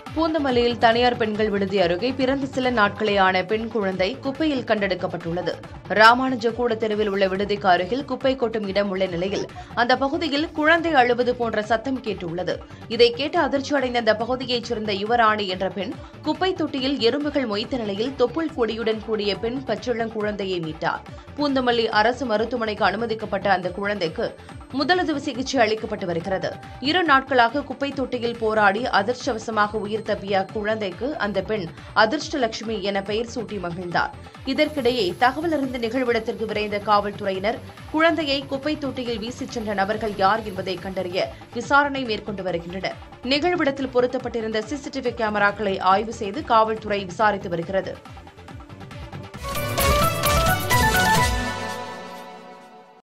பூந்தமல்லியில் தனியார் பெண்கள் விடுதி அருகே பிறந்து சில நாட்களே ஆன பெண் குழந்தை குப்பையில் கண்டெடுக்கப்பட்டுள்ளது ராமானுஜ கூட தெருவில் உள்ள விடுதிக்கு அருகில் குப்பை கொட்டும் இடம் உள்ள நிலையில் அந்த பகுதியில் குழந்தை அழுவது போன்ற சத்தம் கேட்டுள்ளது இதை கேட்டு அதிர்ச்சி அடைந்த அந்த பகுதியைச் சேர்ந்த யுவராணி என்ற பெண் குப்பை தொட்டியில் எறும்புகள் மொய்த்த நிலையில் தொப்புள் கொடியுடன் கூடிய பெண் பச்சிளங்குழந்தையை மீட்டார் பூந்தமல்லி அரசு மருத்துவமனைக்கு அனுமதிக்கப்பட்ட அந்த குழந்தைக்கு முதலுதவி சிகிச்சை அளிக்கப்பட்டு வருகிறது இரு நாட்களாக குப்பை தொட்டியில் போராடி அதிர்ஷ்டவசமாக உயிர் தப்பிய குழந்தைக்கு அந்த பெண் அதிர்ஷ்டலட்சுமி என பெயர் சூட்டி மகிழ்ந்தார் இதற்கிடையே தகவல் அறிந்த நிகழ்விடத்திற்கு விரைந்த காவல்துறையினர் குழந்தையை குப்பை தொட்டியில் வீசிச் சென்ற நபர்கள் யார் என்பதை கண்டறிய விசாரணை மேற்கொண்டு வருகின்றனர் நிகழ்விடத்தில் பொருத்தப்பட்டிருந்த சிசிடிவி கேமராக்களை ஆய்வு செய்து காவல்துறை விசாரித்து வருகிறது